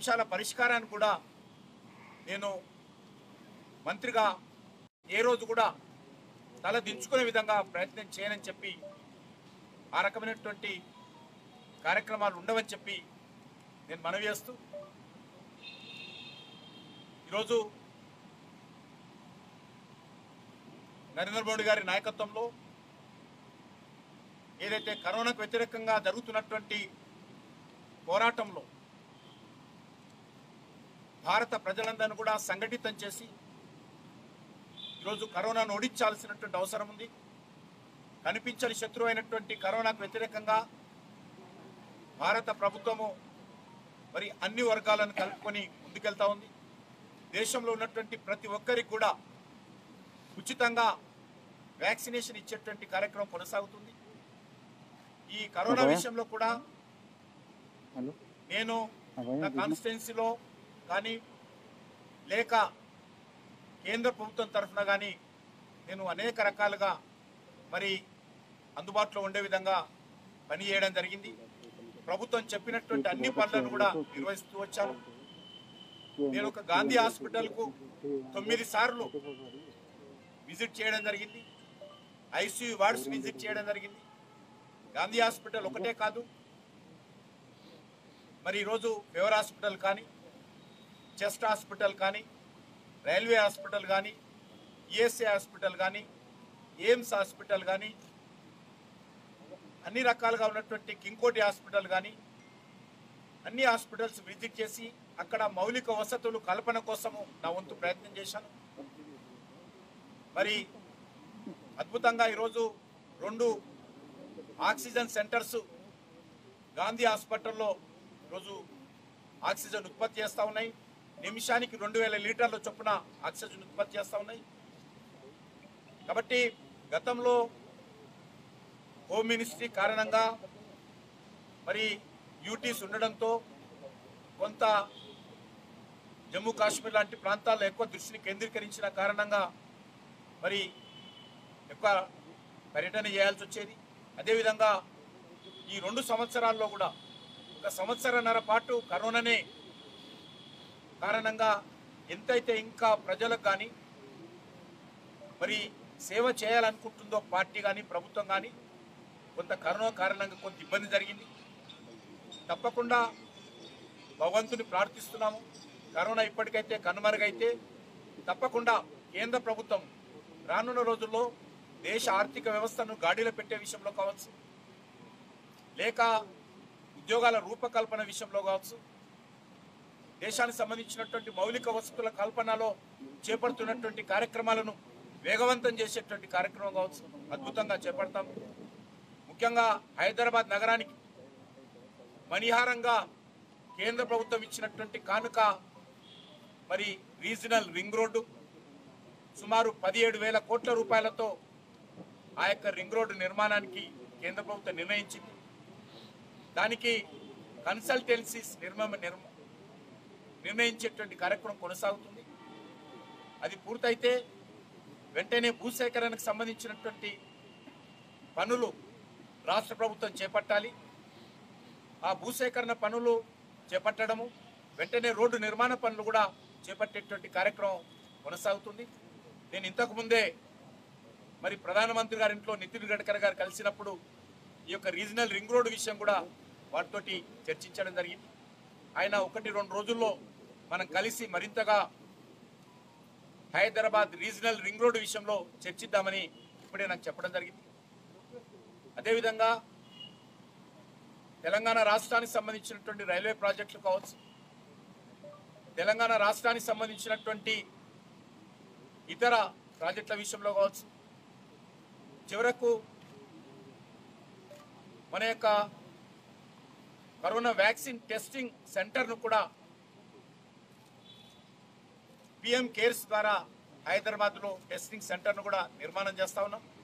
అంశాల పరిష్కారాన్ని కూడా నేను మంత్రిగా ఏ రోజు కూడా తల దించుకునే విధంగా ప్రయత్నం చేయనని చెప్పి ఆ రకమైనటువంటి కార్యక్రమాలు ఉండవని చెప్పి నేను మనవి చేస్తూ ఈరోజు నరేంద్ర మోడీ గారి నాయకత్వంలో ఏదైతే కరోనాకు వ్యతిరేకంగా జరుగుతున్నటువంటి పోరాటంలో భారత ప్రజలందరినీ కూడా సంఘటితం చేసి ఈరోజు కరోనాను ఓడించాల్సినటువంటి అవసరం ఉంది కనిపించని శత్రువు అయినటువంటి కరోనాకు వ్యతిరేకంగా భారత ప్రభుత్వము మరి అన్ని వర్గాలను కలుపుకొని ముందుకెళ్తా ఉంది దేశంలో ఉన్నటువంటి ప్రతి ఒక్కరికి కూడా ఉచితంగా వ్యాక్సినేషన్ ఇచ్చేటువంటి కార్యక్రమం కొనసాగుతుంది ఈ కరోనా అదే. విషయంలో కూడా హలో నేను అదే నా ఇది. కాన్స్టిట్యున్సీలో కానీ లేక కేంద్ర ప్రభుత్వం తరఫున కానీ నేను అనేక రకాలుగా మరి అందుబాటులో ఉండే విధంగా పని చేయడం జరిగింది ప్రభుత్వం చెప్పినటువంటి అన్ని పనులను కూడా నిర్వహిస్తూ వచ్చాను నేను ఒక గాంధీ హాస్పిటల్కు తొమ్మిది సార్లు విజిట్ చేయడం జరిగింది ఐసీయూ వార్డ్స్ విజిట్ చేయడం జరిగింది గాంధీ హాస్పిటల్ ఒకటే కాదు మరి ఈరోజు ఫేవర్ హాస్పిటల్ కానీ చెస్ట్ హాస్పిటల్ కానీ రైల్వే హాస్పిటల్ కానీ ఈఎస్ఏ హాస్పిటల్ కానీ ఎయిమ్స్ హాస్పిటల్ కానీ అన్ని రకాలుగా ఉన్నటువంటి కింకోటి హాస్పిటల్ కానీ అన్ని హాస్పిటల్స్ విజిట్ చేసి అక్కడ మౌలిక వసతులు కల్పన కోసము నా వంతు ప్రయత్నం చేశాను మరి అద్భుతంగా ఈరోజు రెండు ఆక్సిజన్ సెంటర్స్ గాంధీ హాస్పిటల్లో ఈరోజు ఆక్సిజన్ ఉత్పత్తి చేస్తూ ఉన్నాయి నిమిషానికి రెండు వేల లీటర్ల చొప్పున ఆక్సిజన్ ఉత్పత్తి చేస్తూ ఉన్నాయి కాబట్టి గతంలో హోమ్ మినిస్ట్రీ కారణంగా మరి యూటీస్ ఉండడంతో కొంత జమ్మూ కాశ్మీర్ లాంటి ప్రాంతాల్లో ఎక్కువ దృష్టిని కేంద్రీకరించిన కారణంగా మరి ఎక్కువ పర్యటన చేయాల్సి వచ్చేది అదేవిధంగా ఈ రెండు సంవత్సరాల్లో కూడా ఒక సంవత్సరన్నర పాటు కరోనానే కారణంగా ఎంతైతే ఇంకా ప్రజలకు కానీ మరి సేవ చేయాలనుకుంటుందో పార్టీ కానీ ప్రభుత్వం కానీ కొంత కరోనా కారణంగా కొంత ఇబ్బంది జరిగింది తప్పకుండా భగవంతుని ప్రార్థిస్తున్నాము కరోనా ఇప్పటికైతే కనుమరుగైతే తప్పకుండా కేంద్ర ప్రభుత్వం రానున్న రోజుల్లో దేశ ఆర్థిక వ్యవస్థను గాడిలో పెట్టే విషయంలో కావచ్చు లేక ఉద్యోగాల రూపకల్పన విషయంలో కావచ్చు దేశానికి సంబంధించినటువంటి మౌలిక వసతుల కల్పనలో చేపడుతున్నటువంటి కార్యక్రమాలను వేగవంతం చేసేటువంటి కార్యక్రమం కావచ్చు అద్భుతంగా చేపడతాం ముఖ్యంగా హైదరాబాద్ నగరానికి మణిహారంగా కేంద్ర ప్రభుత్వం ఇచ్చినటువంటి కానుక మరి రీజనల్ రింగ్ రోడ్డు సుమారు పదిహేడు వేల కోట్ల రూపాయలతో ఆ యొక్క రింగ్ రోడ్డు నిర్మాణానికి కేంద్ర ప్రభుత్వం నిర్ణయించింది దానికి కన్సల్టెన్సీస్ నిర్మ నిర్మ నిర్ణయించేటువంటి కార్యక్రమం కొనసాగుతుంది అది పూర్తయితే వెంటనే భూసేకరణకు సంబంధించినటువంటి పనులు రాష్ట్ర ప్రభుత్వం చేపట్టాలి ఆ భూసేకరణ పనులు చేపట్టడము వెంటనే రోడ్డు నిర్మాణ పనులు కూడా చేపట్టేటువంటి కార్యక్రమం కొనసాగుతుంది నేను ఇంతకు ముందే మరి ప్రధానమంత్రి గారి ఇంట్లో నితిన్ గడ్కరీ గారు కలిసినప్పుడు ఈ యొక్క రీజనల్ రింగ్ రోడ్ విషయం కూడా వాటితోటి చర్చించడం జరిగింది ఆయన ఒకటి రెండు రోజుల్లో మనం కలిసి మరింతగా హైదరాబాద్ రీజనల్ రింగ్ రోడ్ విషయంలో చర్చిద్దామని ఇప్పుడే నాకు చెప్పడం జరిగింది అదేవిధంగా తెలంగాణ రాష్ట్రానికి సంబంధించినటువంటి రైల్వే ప్రాజెక్టులు కావచ్చు తెలంగాణ రాష్ట్రానికి సంబంధించినటువంటి ఇతర ప్రాజెక్టుల విషయంలో కావచ్చు చివరకు మన యొక్క కరోనా వ్యాక్సిన్ టెస్టింగ్ సెంటర్ను కూడా పిఎం కేర్స్ ద్వారా హైదరాబాద్లో టెస్టింగ్ సెంటర్ను కూడా నిర్మాణం చేస్తా ఉన్నాం